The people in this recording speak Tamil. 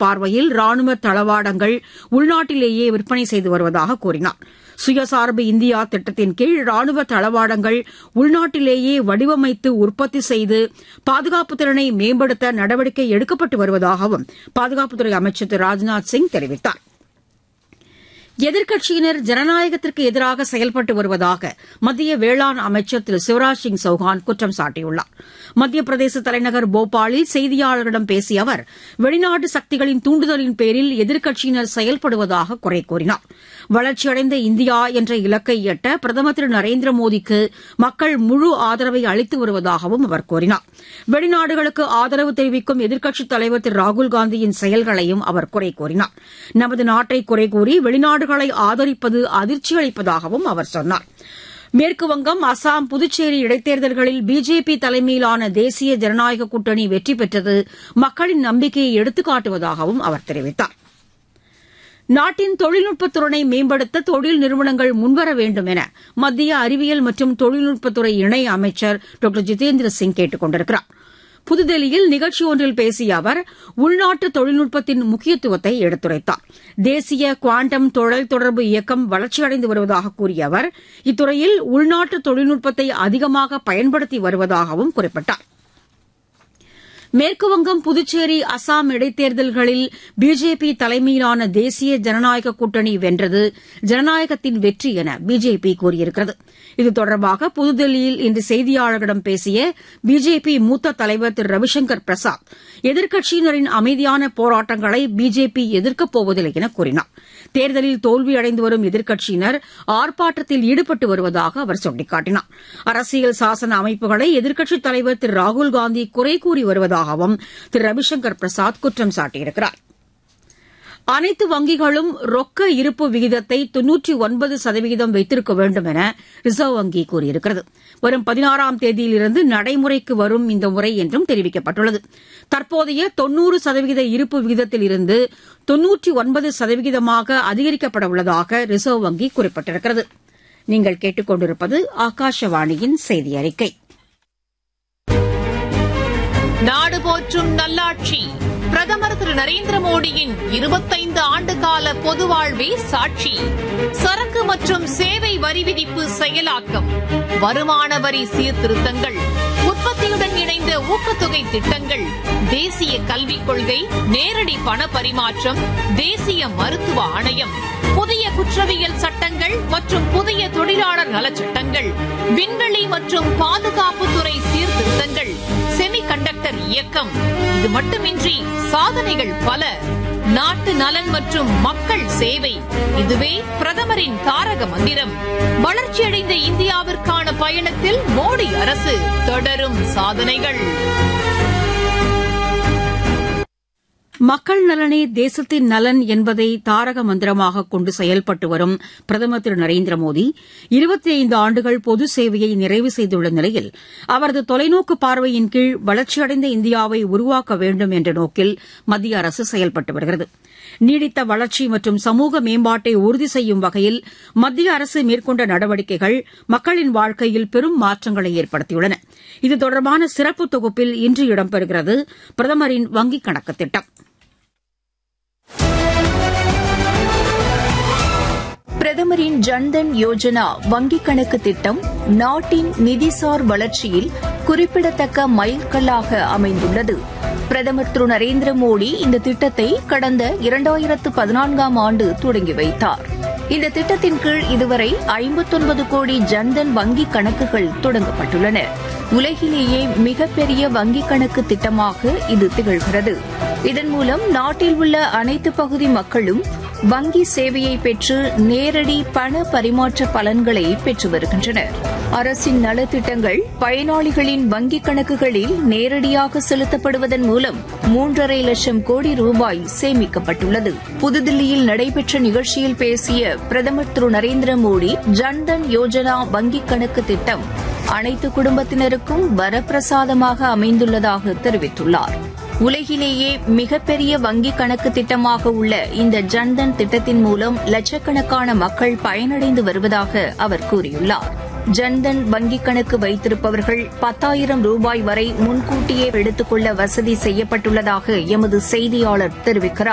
பார்வையில் ராணுவ தளவாடங்கள் உள்நாட்டிலேயே விற்பனை செய்து வருவதாக கூறினார் சுயசார்பு இந்தியா திட்டத்தின் கீழ் ராணுவ தளவாடங்கள் உள்நாட்டிலேயே வடிவமைத்து உற்பத்தி செய்து பாதுகாப்பு திறனை மேம்படுத்த நடவடிக்கை எடுக்கப்பட்டு வருவதாகவும் பாதுகாப்புத்துறை அமைச்சர் திரு ராஜ்நாத் சிங் தெரிவித்தார் எதிர்க்கட்சியினர் ஜனநாயகத்திற்கு எதிராக செயல்பட்டு வருவதாக மத்திய வேளாண் அமைச்சர் திரு சிவராஜ் சிங் சௌஹான் குற்றம் சாட்டியுள்ளார் மத்திய பிரதேச தலைநகர் போபாலில் செய்தியாளர்களிடம் பேசிய அவர் வெளிநாட்டு சக்திகளின் தூண்டுதலின் பேரில் எதிர்க்கட்சியினர் செயல்படுவதாக குறை கூறினார் வளர்ச்சியடைந்த இந்தியா என்ற இலக்கை எட்ட பிரதமர் திரு நரேந்திர மோடிக்கு மக்கள் முழு ஆதரவை அளித்து வருவதாகவும் அவர் கூறினார் வெளிநாடுகளுக்கு ஆதரவு தெரிவிக்கும் எதிர்க்கட்சித் தலைவர் திரு ராகுல்காந்தியின் செயல்களையும் அவர் குறை கூறினார் நமது நாட்டை குறை கூறி வெளிநாடுகளை ஆதரிப்பது அதிர்ச்சி அளிப்பதாகவும் அவர் சொன்னார் மேற்குவங்கம் அசாம் புதுச்சேரி இடைத்தேர்தல்களில் பிஜேபி தலைமையிலான தேசிய ஜனநாயக கூட்டணி வெற்றி பெற்றது மக்களின் நம்பிக்கையை எடுத்துக்காட்டுவதாகவும் அவர் தெரிவித்தார் நாட்டின் தொழில்நுட்பத் துறையை மேம்படுத்த தொழில் நிறுவனங்கள் முன்வர வேண்டும் என மத்திய அறிவியல் மற்றும் தொழில்நுட்பத்துறை இணை அமைச்சர் டாக்டர் ஜிதேந்திர சிங் கேட்டுக் கொண்டிருக்கிறார் புதுதில்லியில் நிகழ்ச்சி ஒன்றில் பேசிய அவர் உள்நாட்டு தொழில்நுட்பத்தின் முக்கியத்துவத்தை எடுத்துரைத்தார் தேசிய குவாண்டம் தொழில் தொடர்பு இயக்கம் வளர்ச்சியடைந்து வருவதாக கூறிய அவர் இத்துறையில் உள்நாட்டு தொழில்நுட்பத்தை அதிகமாக பயன்படுத்தி வருவதாகவும் குறிப்பிட்டார் மேற்குவங்கம் புதுச்சேரி அசாம் இடைத்தேர்தல்களில் பிஜேபி தலைமையிலான தேசிய ஜனநாயக கூட்டணி வென்றது ஜனநாயகத்தின் வெற்றி என பிஜேபி கூறியிருக்கிறது இது தொடர்பாக புதுதில்லியில் இன்று செய்தியாளர்களிடம் பேசிய பிஜேபி மூத்த தலைவர் திரு ரவிசங்கர் பிரசாத் எதிர்க்கட்சியினரின் அமைதியான போராட்டங்களை பிஜேபி எதிர்க்கப் போவதில்லை என கூறினார் தேர்தலில் தோல்வியடைந்து வரும் எதிர்க்கட்சியினர் ஆர்ப்பாட்டத்தில் ஈடுபட்டு வருவதாக அவர் சுட்டிக்காட்டினார் அரசியல் சாசன அமைப்புகளை எதிர்க்கட்சித் தலைவர் திரு ராகுல்காந்தி குறை கூறி வருவதாகவும் திரு ரவிசங்கர் பிரசாத் குற்றம் சாட்டியிருக்கிறார் அனைத்து வங்கிகளும் ரொக்க இருப்பு விகிதத்தை தொன்னூற்றி ஒன்பது சதவீதம் வைத்திருக்க வேண்டும் என ரிசர்வ் வங்கி கூறியிருக்கிறது வரும் பதினாறாம் தேதியிலிருந்து நடைமுறைக்கு வரும் இந்த முறை என்றும் தெரிவிக்கப்பட்டுள்ளது தற்போதைய தொன்னூறு சதவீத இருப்பு விகிதத்தில் இருந்து தொன்னூற்றி ஒன்பது சதவீதமாக அதிகரிக்கப்பட உள்ளதாக ரிசர்வ் வங்கி குறிப்பிட்டிருக்கிறது நீங்கள் கேட்டுக்கொண்டிருப்பது ஆகாஷவாணியின் செய்தி அறிக்கை நாடு போற்றும் நல்லாட்சி பிரதமர் திரு நரேந்திர மோடியின் இருபத்தைந்து ஆண்டு கால பொது வாழ்வே சாட்சி சரக்கு மற்றும் சேவை வரி விதிப்பு செயலாக்கம் வருமான வரி சீர்திருத்தங்கள் உற்பத்தியுடன் இணைந்த ஊக்கத்தொகை திட்டங்கள் தேசிய கல்விக் கொள்கை நேரடி பண பரிமாற்றம் தேசிய மருத்துவ ஆணையம் புதிய குற்றவியல் சட்டங்கள் மற்றும் புதிய தொழிலாளர் நலச்சட்டங்கள் விண்வெளி மற்றும் பாதுகாப்புத்துறை சீர்திருத்தங்கள் செமிகண்டக்டர் இயக்கம் இது மட்டுமின்றி சாதனைகள் பல நாட்டு நலன் மற்றும் மக்கள் சேவை இதுவே பிரதமரின் தாரக மந்திரம் வளர்ச்சியடைந்த இந்தியாவிற்கான பயணத்தில் மோடி அரசு தொடரும் சாதனைகள் மக்கள் நலனே தேசத்தின் நலன் என்பதை தாரக மந்திரமாக கொண்டு செயல்பட்டு வரும் பிரதமர் திரு நரேந்திர மோடி இருபத்தி ஐந்து ஆண்டுகள் பொது சேவையை நிறைவு செய்துள்ள நிலையில் அவரது தொலைநோக்கு பார்வையின் கீழ் வளர்ச்சியடைந்த இந்தியாவை உருவாக்க வேண்டும் என்ற நோக்கில் மத்திய அரசு செயல்பட்டு வருகிறது நீடித்த வளர்ச்சி மற்றும் சமூக மேம்பாட்டை உறுதி செய்யும் வகையில் மத்திய அரசு மேற்கொண்ட நடவடிக்கைகள் மக்களின் வாழ்க்கையில் பெரும் மாற்றங்களை ஏற்படுத்தியுள்ளன இது தொடர்பான சிறப்பு தொகுப்பில் இன்று இடம்பெறுகிறது பிரதமரின் வங்கிக் கணக்கு திட்டம் பிரதமரின் ஜன்தன் யோஜனா வங்கிக் கணக்கு திட்டம் நாட்டின் நிதிசார் வளர்ச்சியில் குறிப்பிடத்தக்க மைல்கல்லாக அமைந்துள்ளது பிரதமர் திரு நரேந்திர மோடி இந்த திட்டத்தை கடந்த இரண்டாயிரத்து பதினான்காம் ஆண்டு தொடங்கி வைத்தார் இந்த திட்டத்தின் கீழ் இதுவரை ஐம்பத்தொன்பது கோடி ஜன்தன் வங்கிக் கணக்குகள் தொடங்கப்பட்டுள்ளன உலகிலேயே மிகப்பெரிய வங்கிக் கணக்கு திட்டமாக இது திகழ்கிறது இதன் மூலம் நாட்டில் உள்ள அனைத்து பகுதி மக்களும் வங்கி சேவையை பெற்று நேரடி பண பரிமாற்ற பலன்களை பெற்று வருகின்றனர் அரசின் நலத்திட்டங்கள் பயனாளிகளின் வங்கிக் கணக்குகளில் நேரடியாக செலுத்தப்படுவதன் மூலம் மூன்றரை லட்சம் கோடி ரூபாய் சேமிக்கப்பட்டுள்ளது புதுதில்லியில் நடைபெற்ற நிகழ்ச்சியில் பேசிய பிரதமர் திரு நரேந்திர மோடி ஜன்தன் யோஜனா வங்கிக் கணக்கு திட்டம் அனைத்து குடும்பத்தினருக்கும் வரப்பிரசாதமாக அமைந்துள்ளதாக தெரிவித்துள்ளார் உலகிலேயே மிகப்பெரிய வங்கிக் கணக்கு திட்டமாக உள்ள இந்த ஜன்தன் திட்டத்தின் மூலம் லட்சக்கணக்கான மக்கள் பயனடைந்து வருவதாக அவர் கூறியுள்ளார் ஜன்தன் வங்கிக் கணக்கு வைத்திருப்பவர்கள் பத்தாயிரம் ரூபாய் வரை முன்கூட்டியே எடுத்துக்கொள்ள வசதி செய்யப்பட்டுள்ளதாக எமது செய்தியாளர் தெரிவிக்கிறார்